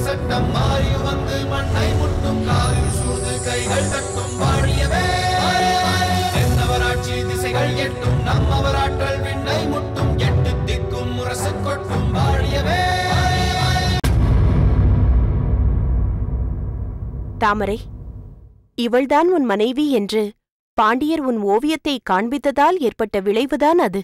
சட்டம் மாறி வந்து மண்ணை முட்டும் காலில் சூழ்ந்து கைகள் தட்டும் வாழியவே தென்னவராட்சி திசைகள் எட்டும் நம்மவராற்றல் விண்ணை முட்டும் எட்டு திக்கும் முரசு கொட்டும் வாழியவே தாமரை இவள்தான் உன் மனைவி என்று பாண்டியர் உன் ஓவியத்தை காண்பித்ததால் ஏற்பட்ட விளைவுதான் அது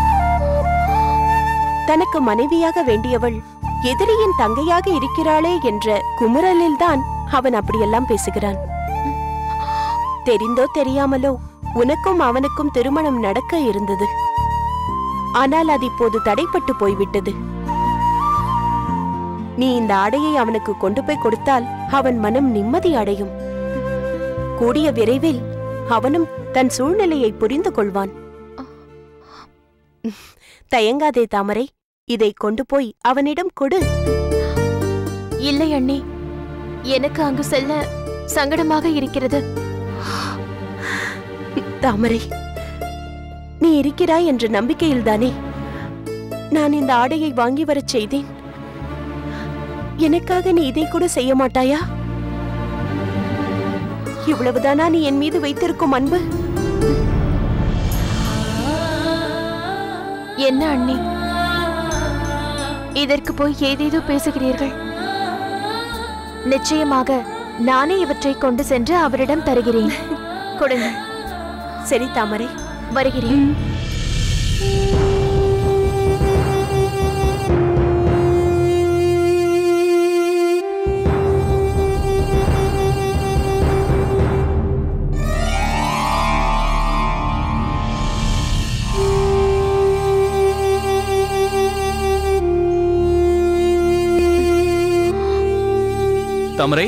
தனக்கு மனைவியாக வேண்டியவள் எதிரியின் தங்கையாக இருக்கிறாளே என்ற குமுறலில்தான் அவன் அப்படியெல்லாம் பேசுகிறான் தெரிந்தோ தெரியாமலோ உனக்கும் அவனுக்கும் திருமணம் நடக்க இருந்தது ஆனால் அது இப்போது தடைப்பட்டு போய்விட்டது நீ இந்த ஆடையை அவனுக்கு கொண்டு போய் கொடுத்தால் அவன் மனம் நிம்மதி அடையும் கூடிய விரைவில் அவனும் தன் சூழ்நிலையை புரிந்து கொள்வான் தயங்காதே தாமரை இதை கொண்டு போய் அவனிடம் கொடு இல்லை அண்ணி எனக்கு அங்கு செல்ல சங்கடமாக இருக்கிறது தாமரை நீ இருக்கிறாய் என்ற நம்பிக்கையில்தானே நான் இந்த ஆடையை வாங்கி வரச் செய்தேன் எனக்காக நீ இதை கூட செய்ய மாட்டாயா இவ்வளவுதானா நீ என் மீது வைத்திருக்கும் அன்பு என்ன அண்ணி இதற்கு போய் ஏதேதோ பேசுகிறீர்கள் நிச்சயமாக நானே இவற்றை கொண்டு சென்று அவரிடம் தருகிறேன் கொடுங்கள் சரி தாமரை வருகிறேன் தாமரை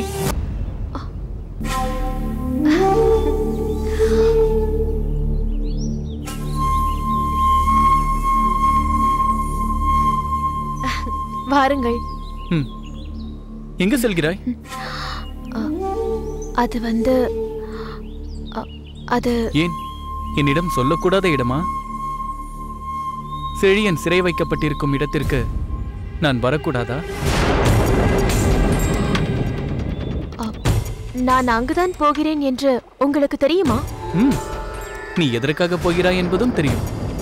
வாருங்கள் ம் எங்க செல்கிறாய் அது வந்து அ- அது ஏன் என்னிடம் சொல்லக்கூடாத இடமா செழியன் சிறை வைக்கப்பட்டிருக்கும் இடத்திற்கு நான் வரக்கூடாதா நான் அங்குதான் போகிறேன் என்று உங்களுக்கு தெரியுமா ம் நீ எதற்காக போகிறாய் என்பதும் தெரியும்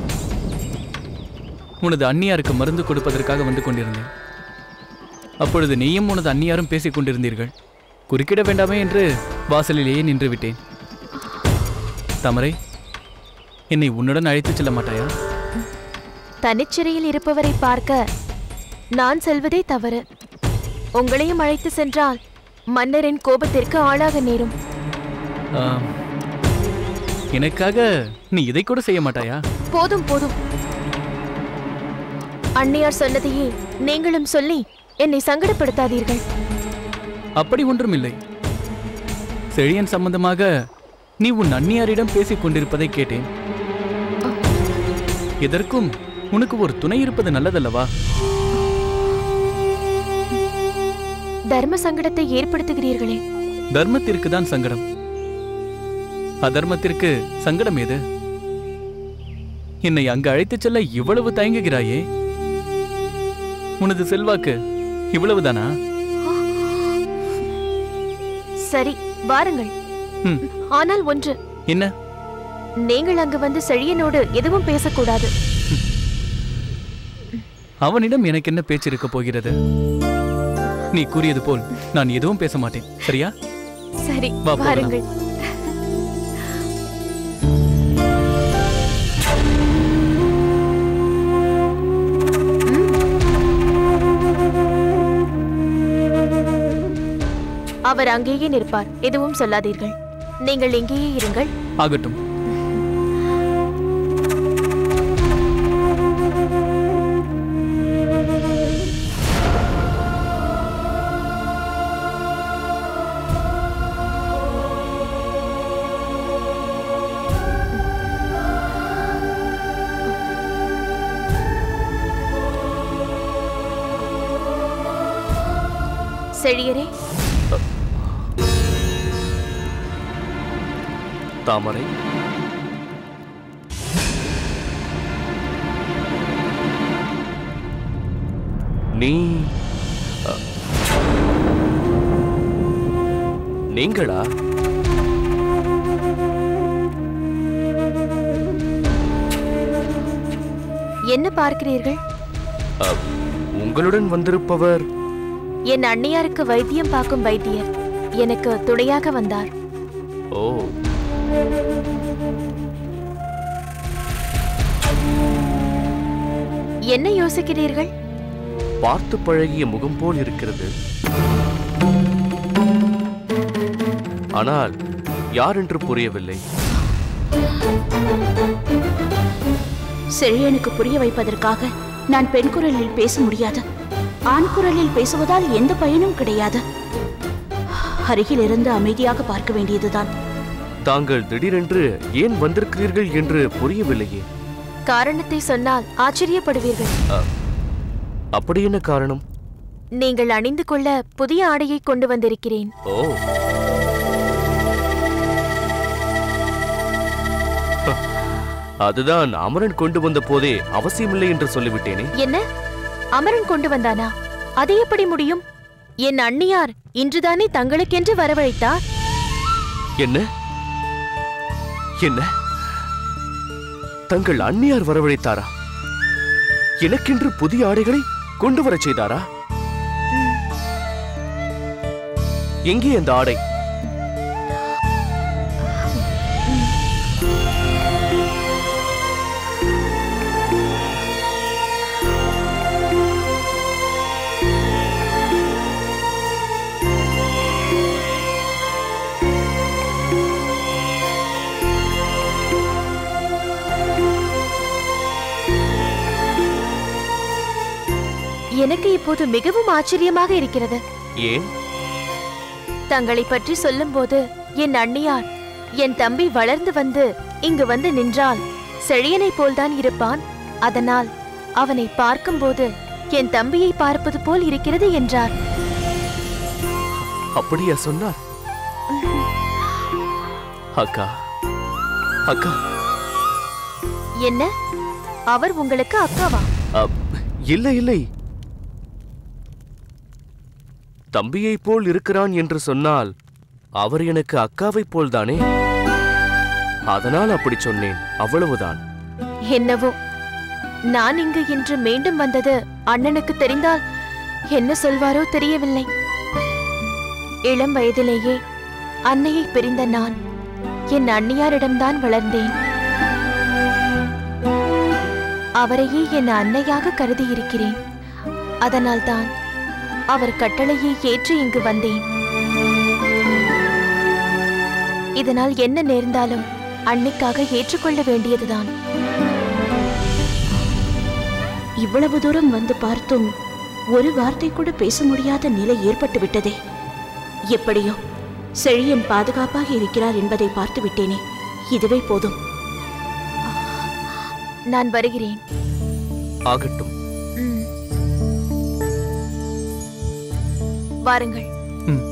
உனது அந்நியாருக்கு மருந்து கொடுப்பதற்காக வந்து கொண்டிருந்தேன் அப்பொழுது நீயும் உனது அந்நியாரும் பேசிக் கொண்டிருந்தீர்கள் குறுக்கிட வேண்டாமே என்று வாசலிலேயே நின்று விட்டேன் தமரை என்னை உன்னுடன் அழைத்துச் செல்ல மாட்டாயா தனிச்சிறையில் இருப்பவரை பார்க்க நான் செல்வதே தவறு உங்களையும் அழைத்து சென்றால் மன்னரின் கோபத்திற்கு ஆளாக நேரும் ஆம். எனக்காக நீ இதை கூட செய்ய மாட்டாயா போதும் போதும் அன்னையார் சொன்னதையே நீங்களும் சொல்லி என்னை சங்கடப்படுத்தாதீர்கள் அப்படி ஒன்றும் இல்லை செழியன் சம்பந்தமாக நீ உன் அந்நியாரிடம் பேசிக் கொண்டிருப்பதை கேட்டேன் எதற்கும் உனக்கு ஒரு துணை இருப்பது நல்லதல்லவா தர்ம சங்கடத்தை ஏற்படுத்துகிறீர்களே தர்மத்திற்கு தான் சங்கடம் அதர்மத்திற்கு சங்கடம் ஏது என்னை அங்கு அழைத்துச் செல்ல இவ்வளவு தயங்குகிறாயே உனது செல்வாக்கு இவ்வளவுதானா சரி வாருங்கள் ம். ஆனால் ஒன்று என்ன நீங்கள் அங்கு வந்து செழியனோடு எதுவும் பேசக்கூடாது அவனிடம் எனக்கு என்ன பேச்சு இருக்க போகிறது நீ கூறியது போல் நான் எதுவும் பேச மாட்டேன் சரியா சரி வா, போகலாம். வாருங்கள் அவர் அங்கேயே நிற்பார் எதுவும் சொல்லாதீர்கள் நீங்கள் இங்கேயே இருங்கள் ஆகட்டும் செழியரே தாமரை நீ அ, நீங்களா என்ன பார்க்கிறீர்கள் அ, உங்களுடன் வந்திருப்பவர் என் அண்ணியாருக்கு வைத்தியம் பார்க்கும் வைத்தியர் எனக்கு துணையாக வந்தார் ஓ என்ன யோசிக்கிறீர்கள் பார்த்து பழகிய முகம் போல் இருக்கிறது ஆனால் யார் என்று புரியவில்லை செழியனுக்கு புரிய வைப்பதற்காக நான் பெண் குரலில் பேச முடியாது ஆண் குரலில் பேசுவதால் எந்த பயனும் கிடையாது அருகில் இருந்து அமைதியாக பார்க்க வேண்டியதுதான் தாங்கள் திடீரென்று ஏன் வந்திருக்கிறீர்கள் என்று புரியவில்லையே காரணத்தை சொன்னால் ஆச்சரியப்படுவீர்கள் அப்படி என்ன காரணம் நீங்கள் அணிந்து கொள்ள புதிய ஆடையை கொண்டு வந்திருக்கிறேன் ஓ அதுதான் அமரன் கொண்டு வந்த போதே அவசியமில்லை என்று சொல்லிவிட்டேனே என்ன அமரன் கொண்டு வந்தானா அது எப்படி முடியும் என் அண்ணியார் இன்றுதானே தங்களுக்கென்று வரவழைத்தார் என்ன என்ன தங்கள் அந்நியார் வரவழைத்தாரா எனக்கென்று புதிய ஆடைகளை கொண்டு வரச் செய்தாரா எங்கே அந்த ஆடை எனக்கு இப்போது மிகவும் ஆச்சரியமாக இருக்கிறது ஏன் தங்களை பற்றி சொல்லும்போது என் அண்ணியார் என் தம்பி வளர்ந்து வந்து இங்கு வந்து நின்றால் செழியனைப் போல்தான் இருப்பான் அதனால் அவனை பார்க்கும்போது என் தம்பியை பார்ப்பது போல் இருக்கிறது என்றார் அப்படியா சொன்னார் அக்கா அக்கா என்ன அவர் உங்களுக்கு அக்காவா அப், இல்லை இல்லை தம்பியைப் போல் இருக்கிறான் என்று சொன்னால் அவர் எனக்கு அக்காவைப் போல்தானே அதனால் அப்படி சொன்னேன் அவ்வளவுதான் என்னவோ நான் இங்கு இன்று மீண்டும் வந்தது அண்ணனுக்கு தெரிந்தால் என்ன சொல்வாரோ தெரியவில்லை இளம் வயதிலேயே அன்னையை பிரிந்த நான் என் அண்ணியாரிடம்தான் வளர்ந்தேன் அவரையே என் அன்னையாக கருதியிருக்கிறேன் அதனால்தான் அவர் கட்டளையை ஏற்று இங்கு வந்தேன் இதனால் என்ன நேர்ந்தாலும் அன்னைக்காக ஏற்றுக்கொள்ள வேண்டியதுதான் இவ்வளவு தூரம் வந்து பார்த்தும் ஒரு வார்த்தை கூட பேச முடியாத நிலை ஏற்பட்டு விட்டதே எப்படியோ செழியன் பாதுகாப்பாக இருக்கிறார் என்பதை பார்த்து விட்டேனே இதுவே போதும் நான் வருகிறேன் ஆகட்டும் ம். வாருங்கள் ம்.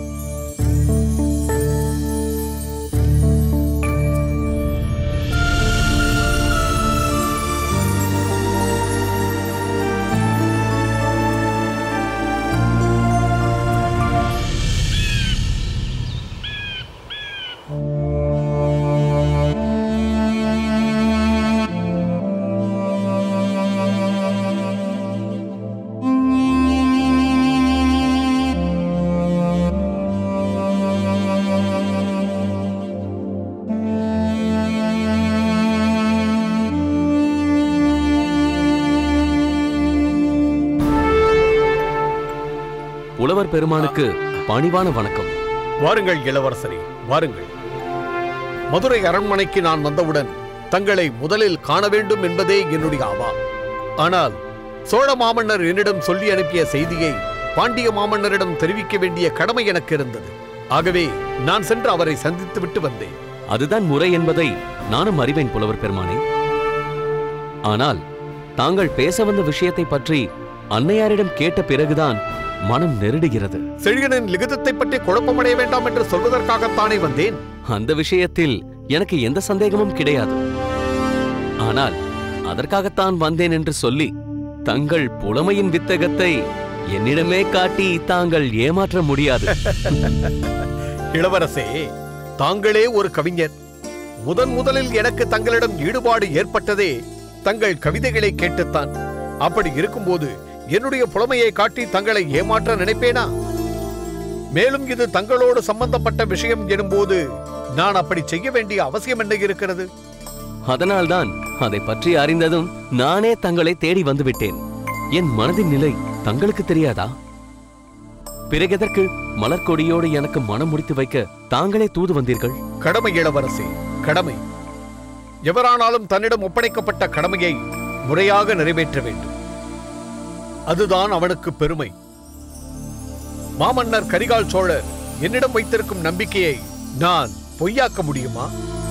புலவர் பெருமானுக்கு பணிவான வணக்கம் வாருங்கள் இளவரசரே வாருங்கள் மதுரை அரண்மனைக்கு நான் வந்தவுடன் தங்களை முதலில் காண வேண்டும் என்பதே என்னுடைய ஆவா ஆனால் சோழ மாமன்னர் என்னிடம் சொல்லி அனுப்பிய செய்தியை பாண்டிய மாமன்னரிடம் தெரிவிக்க வேண்டிய கடமை எனக்கு இருந்தது ஆகவே நான் சென்று அவரை சந்தித்து விட்டு வந்தேன் அதுதான் முறை என்பதை நானும் அறிவேன் புலவர் பெருமானே ஆனால் தாங்கள் பேச வந்த விஷயத்தை பற்றி அன்னையாரிடம் கேட்ட பிறகுதான் மனம் நெருடுகிறது செழியனின் லிகிதத்தை பற்றி குழப்பமடைய வேண்டாம் என்று சொல்வதற்காகத்தானே வந்தேன் அந்த விஷயத்தில் எனக்கு எந்த சந்தேகமும் கிடையாது ஆனால் அதற்காகத்தான் வந்தேன் என்று சொல்லி தங்கள் புலமையின் வித்தகத்தை என்னிடமே காட்டி தாங்கள் ஏமாற்ற முடியாது இளவரசே தாங்களே ஒரு கவிஞர் முதன் முதலில் எனக்கு தங்களிடம் ஈடுபாடு ஏற்பட்டதே தங்கள் கவிதைகளை கேட்டுத்தான் அப்படி இருக்கும்போது என்னுடைய புலமையை காட்டி தங்களை ஏமாற்ற நினைப்பேனா மேலும் இது தங்களோடு சம்பந்தப்பட்ட விஷயம் எனும்போது நான் அப்படி செய்ய வேண்டிய அவசியம் என்ன இருக்கிறது அதனால்தான் அதை பற்றி அறிந்ததும் நானே தங்களை தேடி வந்து விட்டேன் என் மனதின் நிலை தங்களுக்கு தெரியாதா பிறகெதற்கு மலர்கொடியோடு எனக்கு மனம் முடித்து வைக்க தாங்களே தூது வந்தீர்கள் கடமை இளவரசே கடமை எவரானாலும் தன்னிடம் ஒப்படைக்கப்பட்ட கடமையை முறையாக நிறைவேற்ற வேண்டும் அதுதான் அவனுக்கு பெருமை மாமன்னர் கரிகால் சோழர் என்னிடம் வைத்திருக்கும் நம்பிக்கையை நான் பொய்யாக்க முடியுமா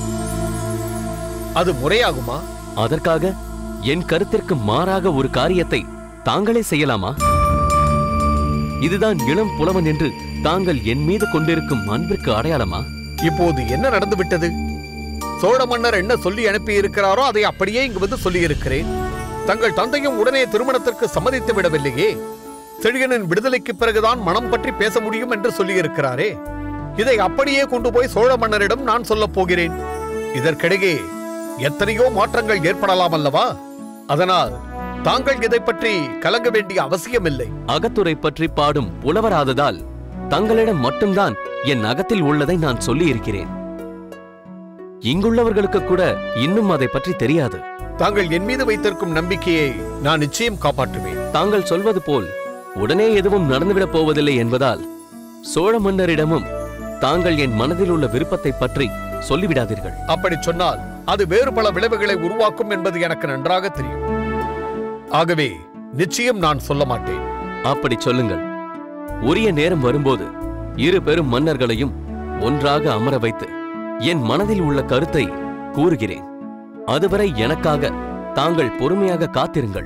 அது முறையாகுமா அதற்காக என் கருத்திற்கு மாறாக ஒரு காரியத்தை தாங்களே செய்யலாமா இதுதான் இளம் புலவன் என்று தாங்கள் என் மீது கொண்டிருக்கும் அன்பிற்கு அடையாளமா இப்போது என்ன நடந்துவிட்டது சோழ மன்னர் என்ன சொல்லி அனுப்பி இருக்கிறாரோ அதை அப்படியே இங்கு வந்து சொல்லி இருக்கிறேன் தங்கள் தந்தையும் உடனே திருமணத்திற்கு சம்மதித்து விடவில்லையே செழியனின் விடுதலைக்கு பிறகுதான் மனம் பற்றி பேச முடியும் என்று சொல்லியிருக்கிறாரே இதை அப்படியே கொண்டு போய் சோழ மன்னரிடம் நான் சொல்லப் போகிறேன் இதற்கிடையே எத்தனையோ மாற்றங்கள் ஏற்படலாம் அல்லவா அதனால் தாங்கள் இதை பற்றி கலங்க வேண்டிய அவசியமில்லை அகத்துரை பற்றி பாடும் புலவராததால் தங்களிடம் மட்டும்தான் என் அகத்தில் உள்ளதை நான் சொல்லி இருக்கிறேன் இங்குள்ளவர்களுக்கு கூட இன்னும் அதை பற்றி தெரியாது தாங்கள் என் மீது வைத்திருக்கும் நம்பிக்கையை நான் நிச்சயம் காப்பாற்றுவேன் தாங்கள் சொல்வது போல் உடனே எதுவும் நடந்துவிடப் போவதில்லை என்பதால் சோழ மன்னரிடமும் தாங்கள் என் மனதில் உள்ள விருப்பத்தை பற்றி சொல்லிவிடாதீர்கள் அப்படி சொன்னால் அது வேறு பல விளைவுகளை உருவாக்கும் என்பது எனக்கு நன்றாக தெரியும் ஆகவே நிச்சயம் நான் சொல்ல மாட்டேன் அப்படி சொல்லுங்கள் உரிய நேரம் வரும்போது இரு பெரும் மன்னர்களையும் ஒன்றாக அமர வைத்து என் மனதில் உள்ள கருத்தை கூறுகிறேன் அதுவரை எனக்காக தாங்கள் பொறுமையாக காத்திருங்கள்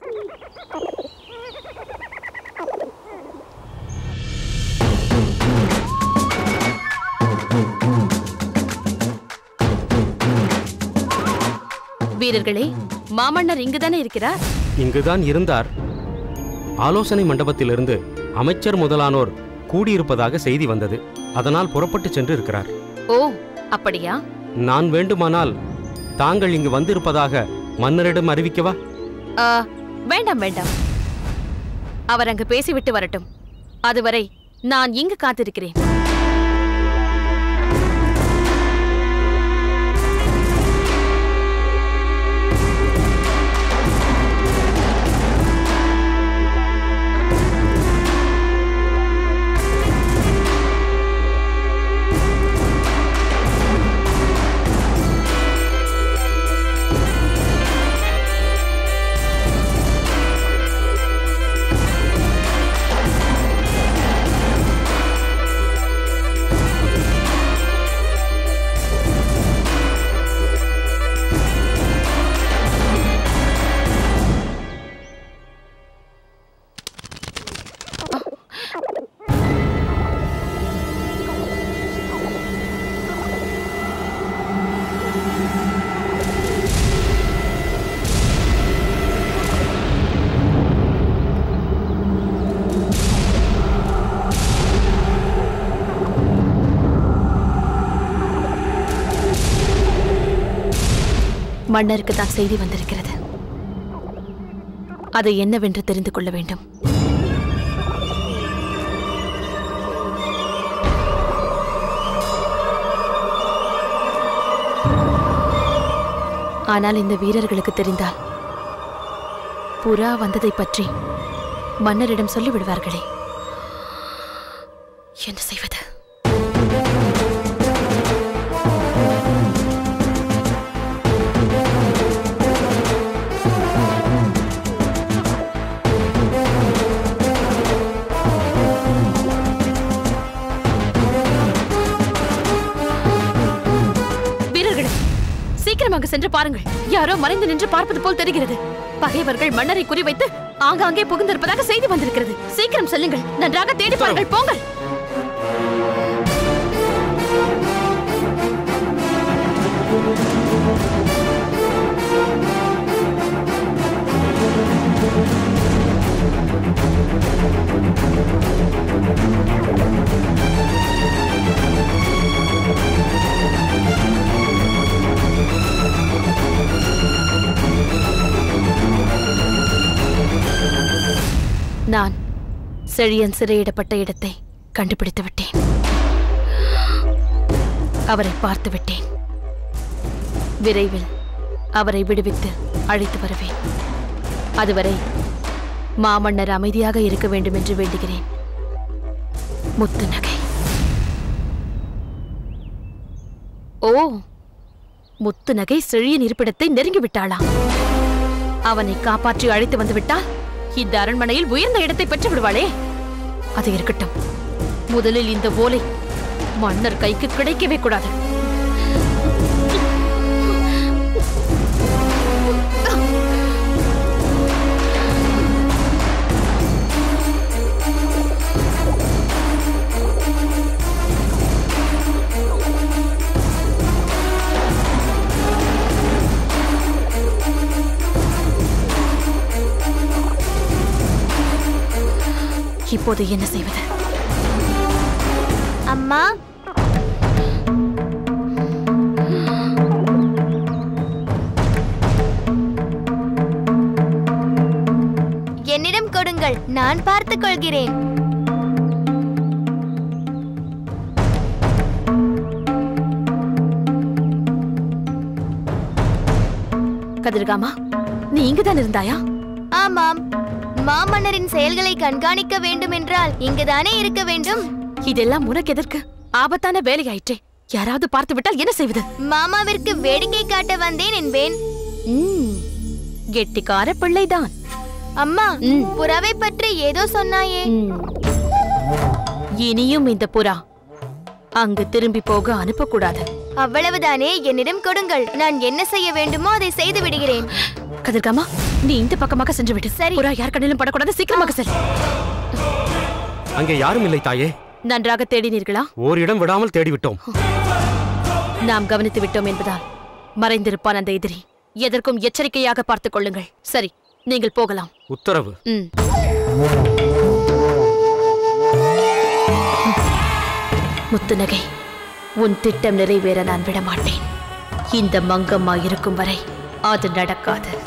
வீரர்களே மாமன்னர் இங்குதானே இருக்கிறார் இங்குதான் இருந்தார் ஆலோசனை மண்டபத்திலிருந்து அமைச்சர் முதலானோர் கூடியிருப்பதாக செய்தி வந்தது அதனால் புறப்பட்டு சென்று இருக்கிறார் ஓ அப்படியா நான் வேண்டுமானால் தாங்கள் இங்கு வந்திருப்பதாக மன்னரிடம் அறிவிக்கவா ஆ, வேண்டாம் வேண்டாம் அவர் அங்கு பேசிவிட்டு வரட்டும் அதுவரை நான் இங்கு காத்திருக்கிறேன் மன்னருக்கு தான் செய்தி வந்திருக்கிறது அது என்னவென்று தெரிந்து கொள்ள வேண்டும் ஆனால் இந்த வீரர்களுக்கு தெரிந்தால் புறா வந்ததை பற்றி மன்னரிடம் சொல்லிவிடுவார்களே என்ன செய்வது வீரர்களே சீக்கிரமாக சென்று பாருங்கள் யாரோ மறைந்து நின்று பார்ப்பது போல் தெரிகிறது பகைவர்கள் மன்னரை குறிவைத்து ஆங்காங்கே புகுந்திருப்பதாக செய்தி வந்திருக்கிறது சீக்கிரம் செல்லுங்கள் நன்றாக தேடி பாருங்கள் போங்கள் செழியன் சிறையிடப்பட்ட இடத்தை கண்டுபிடித்து விட்டேன் அவரை பார்த்து விட்டேன் விரைவில் அவரை விடுவித்து அழைத்து வருவேன் அதுவரை மாமன்னர் அமைதியாக இருக்க வேண்டும் என்று வேண்டுகிறேன் முத்து நகை ஓ முத்து நகை செழியன் இருப்பிடத்தை நெருங்கி விட்டாளாம் அவனை காப்பாற்றி அழைத்து வந்து விட்டால் இந்த அரண்மனையில் உயர்ந்த இடத்தை பெற்று விடுவாளே அது இருக்கட்டும் முதலில் இந்த ஓலை மன்னர் கைக்கு கிடைக்கவே கூடாது இப்போது என்ன செய்வது அம்மா என்னிடம் கொடுங்கள் நான் பார்த்துக் கொள்கிறேன் கதிர்காமா நீ இங்குதான் இருந்தாயா ஆமாம் மாமன்னரின் செயல்களை கண்காணிக்க வேண்டும் என்றால் இங்குதானே இருக்க வேண்டும் இதெல்லாம் உனக்கு எதற்கு ஆபத்தான வேலையாயிற்றே யாராவது பார்த்து விட்டால் என்ன செய்வது மாமாவிற்கு வேடிக்கை காட்ட வந்தேன் என்பேன் ம், கெட்டிக்கார பிள்ளைதான் அம்மா ம். புறாவை பற்றி ஏதோ சொன்னாயே ம். இனியும் இந்த புறா அங்கு திரும்பி போக அனுப்பக்கூடாது அவ்வளவுதானே என்னிடம் கொடுங்கள் நான் என்ன செய்ய வேண்டுமோ அதை செய்து விடுகிறேன் கதிர்காமா நீ இந்த பக்கமாக சென்று விடு சரி. புறா யார் கண்ணிலும் படக்கூடாது சீக்கிரமாக செல் அங்கே யாரும் இல்லை தாயே நன்றாக தேடினீர்களா ஓரிடம் விடாமல் தேடிவிட்டோம் நாம் கவனித்து விட்டோம் என்பதால் மறைந்திருப்பான் அந்த எதிரி எதற்கும் எச்சரிக்கையாக பார்த்துக் கொள்ளுங்கள் சரி நீங்கள் போகலாம் உத்தரவு ம் முத்துநகை உன் திட்டம் நிறைவேற நான் விடமாட்டேன் இந்த மங்கம்மா இருக்கும் வரை அது நடக்காது